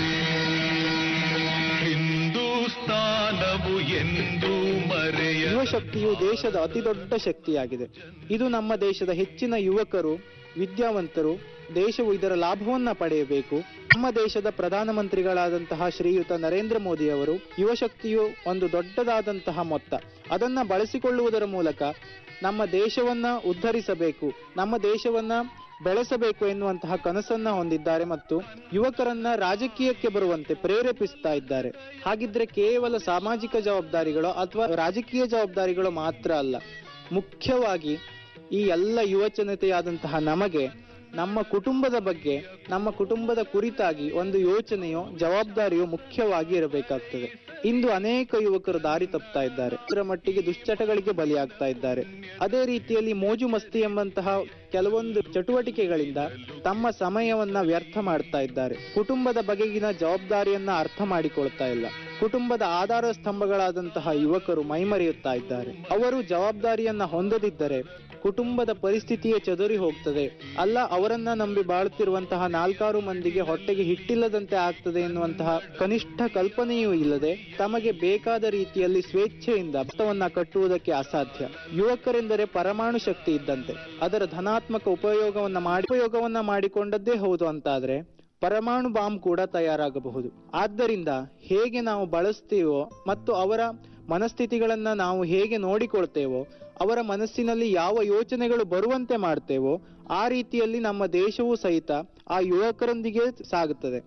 ಹಿಂದೂಸ್ತಾನವು ಎಂದು ಮರೆಯ ಯುವ ಯುವಶಕ್ತಿಯು ದೇಶದ ಅತಿದೊಡ್ಡ ಶಕ್ತಿಯಾಗಿದೆ ಇದು ನಮ್ಮ ದೇಶದ ಹೆಚ್ಚಿನ ಯುವಕರು ವಿದ್ಯಾವಂತರು ದೇಶವು ಇದರ ಲಾಭವನ್ನ ಪಡೆಯಬೇಕು ನಮ್ಮ ದೇಶದ ಪ್ರಧಾನಮಂತ್ರಿಗಳಾದಂತಹ ಶ್ರೀಯುತ ನರೇಂದ್ರ ಮೋದಿ ಅವರು ಯುವಶಕ್ತಿಯು ಒಂದು ದೊಡ್ಡದಾದಂತಹ ಮೊತ್ತ ಅದನ್ನ ಬಳಸಿಕೊಳ್ಳುವುದರ ಮೂಲಕ ನಮ್ಮ ದೇಶವನ್ನ ಉದ್ಧರಿಸಬೇಕು ನಮ್ಮ ದೇಶವನ್ನ ಬೆಳೆಸಬೇಕು ಎನ್ನುವಂತಹ ಕನಸನ್ನ ಹೊಂದಿದ್ದಾರೆ ಮತ್ತು ಯುವಕರನ್ನ ರಾಜಕೀಯಕ್ಕೆ ಬರುವಂತೆ ಪ್ರೇರೇಪಿಸ್ತಾ ಇದ್ದಾರೆ ಹಾಗಿದ್ರೆ ಕೇವಲ ಸಾಮಾಜಿಕ ಜವಾಬ್ದಾರಿಗಳು ಅಥವಾ ರಾಜಕೀಯ ಜವಾಬ್ದಾರಿಗಳು ಮಾತ್ರ ಅಲ್ಲ ಮುಖ್ಯವಾಗಿ ಈ ಎಲ್ಲ ಯುವ ಜನತೆಯಾದಂತಹ ನಮಗೆ ನಮ್ಮ ಕುಟುಂಬದ ಬಗ್ಗೆ ನಮ್ಮ ಕುಟುಂಬದ ಕುರಿತಾಗಿ ಒಂದು ಯೋಚನೆಯೋ ಜವಾಬ್ದಾರಿಯೋ ಮುಖ್ಯವಾಗಿ ಇರಬೇಕಾಗ್ತದೆ ಇಂದು ಅನೇಕ ಯುವಕರು ದಾರಿ ತಪ್ತಾ ಇದ್ದಾರೆ ಇದರ ಮಟ್ಟಿಗೆ ದುಶ್ಚಟಗಳಿಗೆ ಬಲಿಯಾಗ್ತಾ ಇದ್ದಾರೆ ಅದೇ ರೀತಿಯಲ್ಲಿ ಮೋಜು ಮಸ್ತಿ ಎಂಬಂತಹ ಕೆಲವೊಂದು ಚಟುವಟಿಕೆಗಳಿಂದ ತಮ್ಮ ಸಮಯವನ್ನ ವ್ಯರ್ಥ ಮಾಡ್ತಾ ಇದ್ದಾರೆ ಕುಟುಂಬದ ಬಗೆಗಿನ ಜವಾಬ್ದಾರಿಯನ್ನ ಅರ್ಥ ಮಾಡಿಕೊಳ್ತಾ ಇಲ್ಲ ಕುಟುಂಬದ ಆಧಾರ ಸ್ತಂಭಗಳಾದಂತಹ ಯುವಕರು ಮೈಮರೆಯುತ್ತಾ ಇದ್ದಾರೆ ಅವರು ಜವಾಬ್ದಾರಿಯನ್ನ ಹೊಂದದಿದ್ದರೆ ಕುಟುಂಬದ ಪರಿಸ್ಥಿತಿಯೇ ಚದುರಿ ಹೋಗ್ತದೆ ಅಲ್ಲ ಅವರನ್ನ ನಂಬಿ ಬಾಳುತ್ತಿರುವಂತಹ ನಾಲ್ಕಾರು ಮಂದಿಗೆ ಹೊಟ್ಟೆಗೆ ಹಿಟ್ಟಿಲ್ಲದಂತೆ ಆಗ್ತದೆ ಎನ್ನುವಂತಹ ಕನಿಷ್ಠ ಕಲ್ಪನೆಯೂ ಇಲ್ಲದೆ ತಮಗೆ ಬೇಕಾದ ರೀತಿಯಲ್ಲಿ ಸ್ವೇಚ್ಛೆಯಿಂದ ಭತ್ತವನ್ನ ಕಟ್ಟುವುದಕ್ಕೆ ಅಸಾಧ್ಯ ಯುವಕರೆಂದರೆ ಪರಮಾಣು ಶಕ್ತಿ ಇದ್ದಂತೆ ಅದರ ಧನಾತ್ಮಕ ಉಪಯೋಗವನ್ನ ಮಾಡಿ ಉಪಯೋಗವನ್ನ ಮಾಡಿಕೊಂಡದ್ದೇ ಹೌದು ಅಂತಾದ್ರೆ ಪರಮಾಣು ಬಾಂಬ್ ಕೂಡ ತಯಾರಾಗಬಹುದು ಆದ್ದರಿಂದ ಹೇಗೆ ನಾವು ಬಳಸ್ತೀವೋ ಮತ್ತು ಅವರ ಮನಸ್ಥಿತಿಗಳನ್ನ ನಾವು ಹೇಗೆ ನೋಡಿಕೊಳ್ತೇವೋ ಅವರ ಮನಸ್ಸಿನಲ್ಲಿ ಯಾವ ಯೋಚನೆಗಳು ಬರುವಂತೆ ಮಾಡ್ತೇವೋ ಆ ರೀತಿಯಲ್ಲಿ ನಮ್ಮ ದೇಶವೂ ಸಹಿತ ಆ ಯುವಕರೊಂದಿಗೆ ಸಾಗುತ್ತದೆ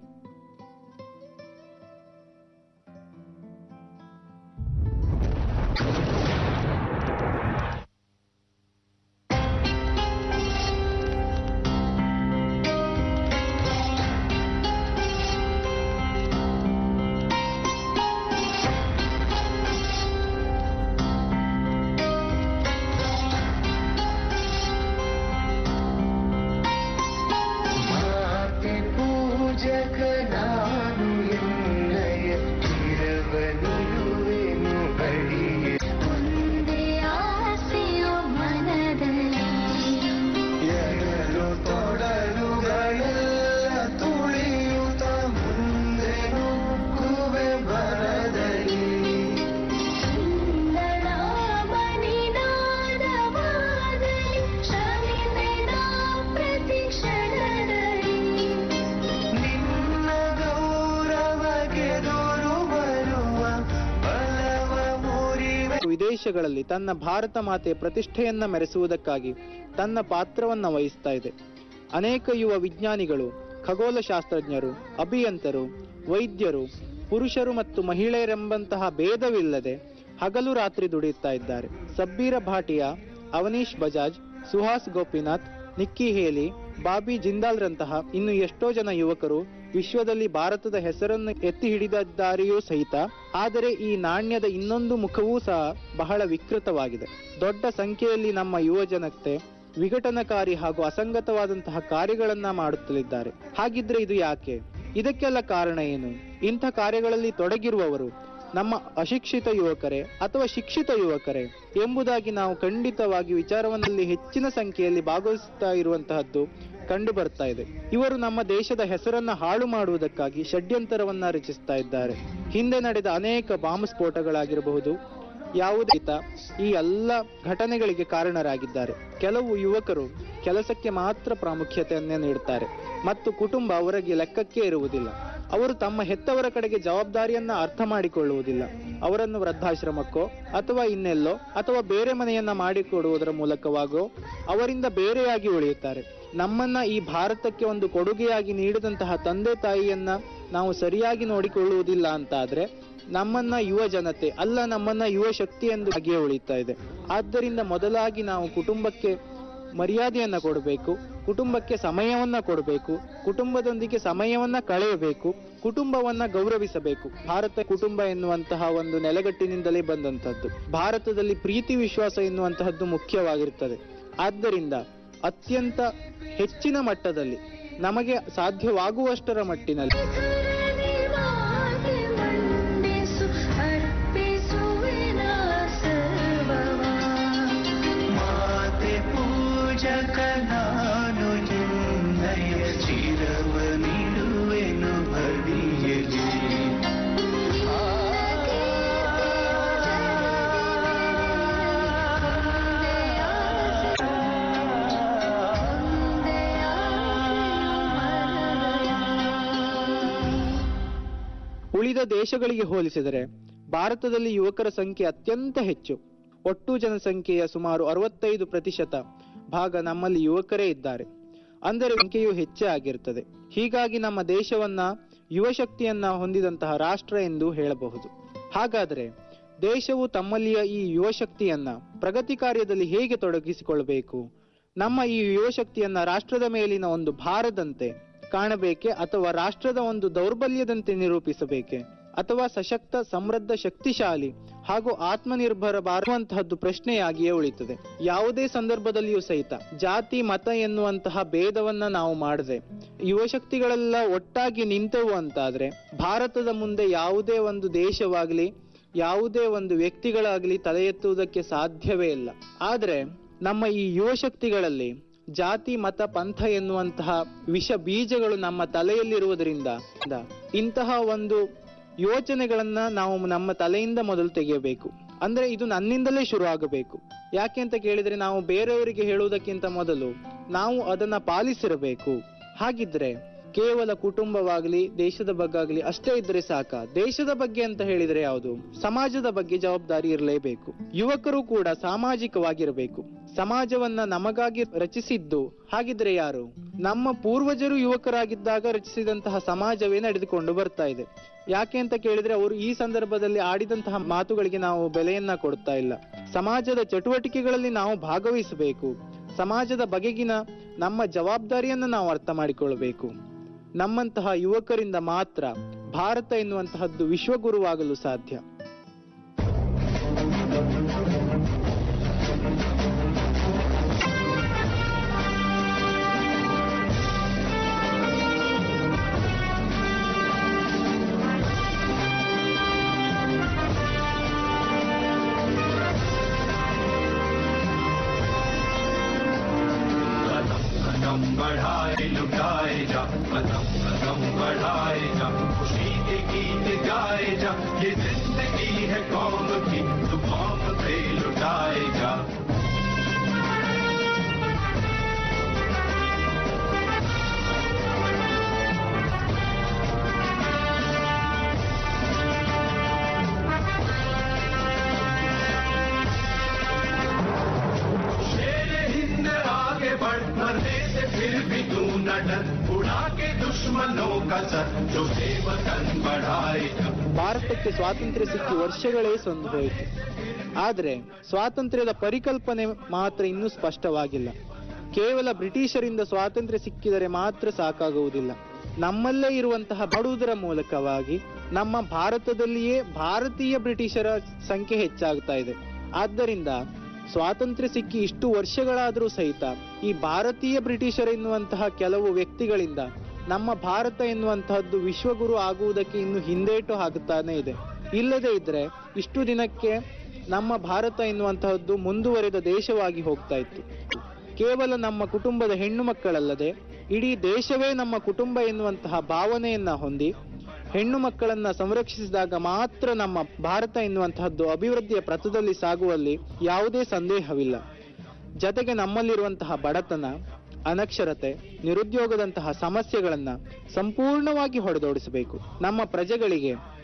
ಮಾತೆ ಪೂಜಕ ನಾನು ಎನ್ನಯ ಚಿರವನಿರುವೆನು ಬಳಿಯೇ ಒಂದೇ ಆಸೆಯೋ ಮನದಲ್ಲಿ ಎರಲು ತೊಡಲುಗಳೆಲ್ಲ ತುಳಿಯುತ್ತ ಮುಂದೆ ನುಗ್ಗುವೆ ಬರದಲ್ಲಿ ಸುಂದರ ಮನಿನಾದವಾಗಲಿ ಶ್ರಮಿಸಿದ ಪ್ರತಿ ಕ್ಷಣದಲ್ಲಿ ನಿನ್ನ ಗೌರವಗೆ ದೂರು ಬರುವ ಬಲವ ಮುರಿವೆ ವಿದೇಶಗಳಲ್ಲಿ ತನ್ನ ಭಾರತ ಮಾತೆಯ ಪ್ರತಿಷ್ಠೆಯನ್ನ ಮೆರೆಸುವುದಕ್ಕಾಗಿ ತನ್ನ ಪಾತ್ರವನ್ನ ವಹಿಸ್ತಾ ಇದೆ ಅನೇಕ ಯುವ ವಿಜ್ಞಾನಿಗಳು ಖಗೋಳ ಶಾಸ್ತ್ರಜ್ಞರು ಅಭಿಯಂತರು ವೈದ್ಯರು ಪುರುಷರು ಮತ್ತು ಮಹಿಳೆಯರೆಂಬಂತಹ ಭೇದವಿಲ್ಲದೆ ಹಗಲು ರಾತ್ರಿ ದುಡಿಯುತ್ತಾ ಇದ್ದಾರೆ Sabeer Bhatia Avneesh Bajaj Suhas Gopinath Nikki Haley Bobby ಜಿಂದಾಲ್ರಂತಹ ಇನ್ನು ಎಷ್ಟೋ ಜನ ಯುವಕರು ವಿಶ್ವದಲ್ಲಿ ಭಾರತದ ಹೆಸರನ್ನು ಎತ್ತಿ ಹಿಡಿದಿದ್ದಾರೆಯೂ ಸಹಿತ ಆದರೆ ಈ ನಾಣ್ಯದ ಇನ್ನೊಂದು ಮುಖವೂ ಸಹ ಬಹಳ ವಿಕೃತವಾಗಿದೆ ದೊಡ್ಡ ಸಂಖ್ಯೆಯಲ್ಲಿ ನಮ್ಮ ಯುವ ಜನತೆ ವಿಘಟನಕಾರಿ ಹಾಗೂ ಅಸಂಗತವಾದಂತಹ ಕಾರ್ಯಗಳನ್ನ ಮಾಡುತ್ತಲಿದ್ದಾರೆ ಹಾಗಿದ್ರೆ ಇದು ಯಾಕೆ ಇದಕ್ಕೆಲ್ಲ ಕಾರಣ ಏನು ಇಂಥ ಕಾರ್ಯಗಳಲ್ಲಿ ತೊಡಗಿರುವವರು ನಮ್ಮ ಅಶಿಕ್ಷಿತ ಯುವಕರೇ ಅಥವಾ ಶಿಕ್ಷಿತ ಯುವಕರೇ ಎಂಬುದಾಗಿ ನಾವು ಖಂಡಿತವಾಗಿ ವಿಚಾರವನ್ನಲ್ಲಿ ಹೆಚ್ಚಿನ ಸಂಖ್ಯೆಯಲ್ಲಿ ಭಾಗವಹಿಸುತ್ತಾ ಇರುವಂತಹದ್ದು ಕಂಡು ಬರ್ತಾ ಇದೆ ಇವರು ನಮ್ಮ ದೇಶದ ಹೆಸರನ್ನ ಹಾಳು ಮಾಡುವುದಕ್ಕಾಗಿ ಷಡ್ಯಂತರವನ್ನ ರಚಿಸ್ತಾ ಇದ್ದಾರೆ ಹಿಂದೆ ನಡೆದ ಅನೇಕ ಬಾಂಬ್ ಸ್ಫೋಟಗಳಾಗಿರಬಹುದು ಯಾವುದೇ ಈತ ಈ ಎಲ್ಲ ಘಟನೆಗಳಿಗೆ ಕಾರಣರಾಗಿದ್ದಾರೆ ಕೆಲವು ಯುವಕರು ಕೆಲಸಕ್ಕೆ ಮಾತ್ರ ಪ್ರಾಮುಖ್ಯತೆಯನ್ನೇ ನೀಡುತ್ತಾರೆ ಮತ್ತು ಕುಟುಂಬ ಅವರಿಗೆ ಲೆಕ್ಕಕ್ಕೆ ಇರುವುದಿಲ್ಲ ಅವರು ತಮ್ಮ ಹೆತ್ತವರ ಕಡೆಗೆ ಜವಾಬ್ದಾರಿಯನ್ನ ಅರ್ಥ ಮಾಡಿಕೊಳ್ಳುವುದಿಲ್ಲ ಅವರನ್ನು ವೃದ್ಧಾಶ್ರಮಕ್ಕೋ ಅಥವಾ ಇನ್ನೆಲ್ಲೋ ಅಥವಾ ಬೇರೆ ಮನೆಯನ್ನ ಮಾಡಿಕೊಡುವುದರ ಮೂಲಕವಾಗೋ ಅವರಿಂದ ಬೇರೆಯಾಗಿ ಉಳಿಯುತ್ತಾರೆ ನಮ್ಮನ್ನ ಈ ಭಾರತಕ್ಕೆ ಒಂದು ಕೊಡುಗೆಯಾಗಿ ನೀಡಿದಂತಹ ತಂದೆ ತಾಯಿಯನ್ನ ನಾವು ಸರಿಯಾಗಿ ನೋಡಿಕೊಳ್ಳುವುದಿಲ್ಲ ಅಂತಾದ್ರೆ ನಮ್ಮನ್ನ ಯುವ ಜನತೆ ಅಲ್ಲ ನಮ್ಮನ್ನ ಯುವ ಶಕ್ತಿ ಎಂದು ಹಾಗೆ ಉಳಿತಾ ಇದೆ ಆದ್ದರಿಂದ ಮೊದಲಾಗಿ ನಾವು ಕುಟುಂಬಕ್ಕೆ ಮರ್ಯಾದೆಯನ್ನ ಕೊಡಬೇಕು ಕುಟುಂಬಕ್ಕೆ ಸಮಯವನ್ನ ಕೊಡಬೇಕು ಕುಟುಂಬದೊಂದಿಗೆ ಸಮಯವನ್ನ ಕಳೆಯಬೇಕು ಕುಟುಂಬವನ್ನ ಗೌರವಿಸಬೇಕು ಭಾರತ ಕುಟುಂಬ ಎನ್ನುವಂತಹ ಒಂದು ನೆಲೆಗಟ್ಟಿನಿಂದಲೇ ಬಂದಂತಹದ್ದು ಭಾರತದಲ್ಲಿ ಪ್ರೀತಿ ವಿಶ್ವಾಸ ಎನ್ನುವಂತಹದ್ದು ಮುಖ್ಯವಾಗಿರುತ್ತದೆ ಆದ್ದರಿಂದ ಅತ್ಯಂತ ಹೆಚ್ಚಿನ ಮಟ್ಟದಲ್ಲಿ ನಮಗೆ ಸಾಧ್ಯವಾಗುವಷ್ಟರ ಮಟ್ಟಿನಲ್ಲಿ ಮಂಡಿಸು ಅರ್ಪಿಸುವಿನ ಸರ್ವವ ಮಾತೆ ಪೂಜಕ ನಾನು ಎನ್ನಯ ಚಿರವನಿರುವೆನು ಬಳಿಯಲಿ ವಿವಿಧ ದೇಶಗಳಿಗೆ ಹೋಲಿಸಿದರೆ ಭಾರತದಲ್ಲಿ ಯುವಕರ ಸಂಖ್ಯೆ ಅತ್ಯಂತ ಹೆಚ್ಚು ಒಟ್ಟು ಜನಸಂಖ್ಯೆಯ ಸುಮಾರು ಅರವತ್ತೈದು ಪ್ರತಿಶತ ಭಾಗ ನಮ್ಮಲ್ಲಿ ಯುವಕರೇ ಇದ್ದಾರೆ ಅಂದರೆ ಸಂಖ್ಯೆಯು ಹೆಚ್ಚೇ ಆಗಿರುತ್ತದೆ ಹೀಗಾಗಿ ನಮ್ಮ ದೇಶವನ್ನ ಯುವಶಕ್ತಿಯನ್ನ ಹೊಂದಿದಂತಹ ರಾಷ್ಟ್ರ ಎಂದು ಹೇಳಬಹುದು ಹಾಗಾದರೆ ದೇಶವು ತಮ್ಮಲ್ಲಿಯ ಈ ಯುವಶಕ್ತಿಯನ್ನ ಪ್ರಗತಿ ಕಾರ್ಯದಲ್ಲಿ ಹೇಗೆ ತೊಡಗಿಸಿಕೊಳ್ಳಬೇಕು ನಮ್ಮ ಈ ಯುವಶಕ್ತಿಯನ್ನ ರಾಷ್ಟ್ರದ ಮೇಲಿನ ಒಂದು ಭಾರದಂತೆ ಕಾಣಬೇಕೆ ಅಥವಾ ರಾಷ್ಟ್ರದ ಒಂದು ದೌರ್ಬಲ್ಯದಂತೆ ನಿರೂಪಿಸಬೇಕೆ ಅಥವಾ ಸಶಕ್ತ ಸಮೃದ್ಧ ಶಕ್ತಿಶಾಲಿ ಹಾಗೂ ಆತ್ಮನಿರ್ಭರ ಬಾರುವಂತಹದ್ದು ಪ್ರಶ್ನೆಯಾಗಿಯೇ ಉಳಿತದೆ ಯಾವುದೇ ಸಂದರ್ಭದಲ್ಲಿಯೂ ಸಹಿತ ಜಾತಿ ಮತ ಎನ್ನುವಂತಹ ಭೇದವನ್ನ ನಾವು ಮಾಡದೆ ಯುವಶಕ್ತಿಗಳೆಲ್ಲ ಒಟ್ಟಾಗಿ ನಿಂತೆವು ಅಂತಾದ್ರೆ ಭಾರತದ ಮುಂದೆ ಯಾವುದೇ ಒಂದು ದೇಶವಾಗ್ಲಿ ಯಾವುದೇ ಒಂದು ವ್ಯಕ್ತಿಗಳಾಗ್ಲಿ ತಲೆ ಎತ್ತುವುದಕ್ಕೆ ಸಾಧ್ಯವೇ ಇಲ್ಲ ಆದ್ರೆ ನಮ್ಮ ಈ ಯುವಶಕ್ತಿಗಳಲ್ಲಿ ಜಾತಿ ಮತ ಪಂಥ ಎನ್ನುವಂತಹ ವಿಷ ಬೀಜಗಳು ನಮ್ಮ ತಲೆಯಲ್ಲಿರುವುದರಿಂದ ಇಂತಹ ಒಂದು ಯೋಚನೆಗಳನ್ನ ನಾವು ನಮ್ಮ ತಲೆಯಿಂದ ಮೊದಲು ತೆಗೆಯಬೇಕು ಅಂದ್ರೆ ಇದು ನನ್ನಿಂದಲೇ ಶುರು ಆಗಬೇಕು ಯಾಕೆ ಅಂತ ಕೇಳಿದ್ರೆ ನಾವು ಬೇರೆಯವರಿಗೆ ಹೇಳುವುದಕ್ಕಿಂತ ಮೊದಲು ನಾವು ಅದನ್ನ ಪಾಲಿಸಿರಬೇಕು ಹಾಗಿದ್ರೆ ಕೇವಲ ಕುಟುಂಬವಾಗ್ಲಿ ದೇಶದ ಬಗ್ಗೆ ಆಗ್ಲಿ ಅಷ್ಟೇ ಇದ್ರೆ ಸಾಕ ದೇಶದ ಬಗ್ಗೆ ಅಂತ ಹೇಳಿದ್ರೆ ಯಾವುದು ಸಮಾಜದ ಬಗ್ಗೆ ಜವಾಬ್ದಾರಿ ಇರಲೇಬೇಕು ಯುವಕರು ಕೂಡ ಸಾಮಾಜಿಕವಾಗಿರಬೇಕು ಸಮಾಜವನ್ನ ನಮಗಾಗಿ ರಚಿಸಿದ್ದು ಹಾಗಿದ್ರೆ ಯಾರು ನಮ್ಮ ಪೂರ್ವಜರು ಯುವಕರಾಗಿದ್ದಾಗ ರಚಿಸಿದಂತಹ ಸಮಾಜವೇ ನಡೆದುಕೊಂಡು ಬರ್ತಾ ಇದೆ ಯಾಕೆ ಅಂತ ಕೇಳಿದ್ರೆ ಅವರು ಈ ಸಂದರ್ಭದಲ್ಲಿ ಆಡಿದಂತಹ ಮಾತುಗಳಿಗೆ ನಾವು ಬೆಲೆಯನ್ನ ಕೊಡ್ತಾ ಇಲ್ಲ ಸಮಾಜದ ಚಟುವಟಿಕೆಗಳಲ್ಲಿ ನಾವು ಭಾಗವಹಿಸಬೇಕು ಸಮಾಜದ ಬಗೆಗಿನ ನಮ್ಮ ಜವಾಬ್ದಾರಿಯನ್ನ ನಾವು ಅರ್ಥ ಮಾಡಿಕೊಳ್ಳಬೇಕು ನಮ್ಮಂತಹ ಯುವಕರಿಂದ ಮಾತ್ರ ಭಾರತ ಎನ್ನುವಂತಹದ್ದು ವಿಶ್ವಗುರುವಾಗಲು ಸಾಧ್ಯ कदम बढ़ाए लुटाए जा कदम कदम बढ़ाए जा खुशी के गीत गाए जा ये जिंदगी है कौम की तू कौम पे लुटाए जा शेर हिंद आगे बढ़ मरने से फिर भी तू न डर उड़ा के दुश्मनों का सर जो से वतन बढ़ाए जा ಭಾರತಕ್ಕೆ ಸ್ವಾತಂತ್ರ್ಯ ಸಿಕ್ಕಿ ವರ್ಷಗಳೇ ಸಂದು ಹೋಯಿತು ಆದ್ರೆ ಸ್ವಾತಂತ್ರ್ಯದ ಪರಿಕಲ್ಪನೆ ಮಾತ್ರ ಇನ್ನೂ ಸ್ಪಷ್ಟವಾಗಿಲ್ಲ ಕೇವಲ ಬ್ರಿಟಿಷರಿಂದ ಸ್ವಾತಂತ್ರ್ಯ ಸಿಕ್ಕಿದರೆ ಮಾತ್ರ ಸಾಕಾಗುವುದಿಲ್ಲ ನಮ್ಮಲ್ಲೇ ಇರುವಂತಹ ಬಡುವುದರ ಮೂಲಕವಾಗಿ ನಮ್ಮ ಭಾರತದಲ್ಲಿಯೇ ಭಾರತೀಯ ಬ್ರಿಟಿಷರ ಸಂಖ್ಯೆ ಹೆಚ್ಚಾಗ್ತಾ ಇದೆ ಆದ್ದರಿಂದ ಸ್ವಾತಂತ್ರ್ಯ ಸಿಕ್ಕಿ ಇಷ್ಟು ವರ್ಷಗಳಾದರೂ ಸಹಿತ ಈ ಭಾರತೀಯ ಬ್ರಿಟಿಷರೆನ್ನುವಂತಹ ಕೆಲವು ವ್ಯಕ್ತಿಗಳಿಂದ ನಮ್ಮ ಭಾರತ ಎನ್ನುವಂತಹದ್ದು ವಿಶ್ವಗುರು ಆಗುವುದಕ್ಕೆ ಇನ್ನು ಹಿಂದೇಟು ಹಾಕುತ್ತಾನೆ ಇದೆ ಇಲ್ಲದೆ ಇದ್ರೆ ಇಷ್ಟು ದಿನಕ್ಕೆ ನಮ್ಮ ಭಾರತ ಎನ್ನುವಂತಹದ್ದು ಮುಂದುವರೆದ ದೇಶವಾಗಿ ಹೋಗ್ತಾ ಇತ್ತು ಕೇವಲ ನಮ್ಮ ಕುಟುಂಬದ ಹೆಣ್ಣು ಮಕ್ಕಳಲ್ಲದೆ ಇಡೀ ದೇಶವೇ ನಮ್ಮ ಕುಟುಂಬ ಎನ್ನುವಂತಹ ಭಾವನೆಯನ್ನ ಹೊಂದಿ ಹೆಣ್ಣು ಮಕ್ಕಳನ್ನ ಸಂರಕ್ಷಿಸಿದಾಗ ಮಾತ್ರ ನಮ್ಮ ಭಾರತ ಎನ್ನುವಂತಹದ್ದು ಅಭಿವೃದ್ಧಿಯ ಪಥದಲ್ಲಿ ಸಾಗುವಲ್ಲಿ ಯಾವುದೇ ಸಂದೇಹವಿಲ್ಲ ಜತೆಗೆ ನಮ್ಮಲ್ಲಿರುವಂತಹ ಬಡತನ ಅನಕ್ಷರತೆ ನಿರುದ್ಯೋಗದಂತಹ ಸಮಸ್ಯೆಗಳನ್ನ ಸಂಪೂರ್ಣವಾಗಿ ಹೊಡೆದೋಡಿಸಬೇಕು ನಮ್ಮ ಪ್ರಜೆಗಳಿಗೆ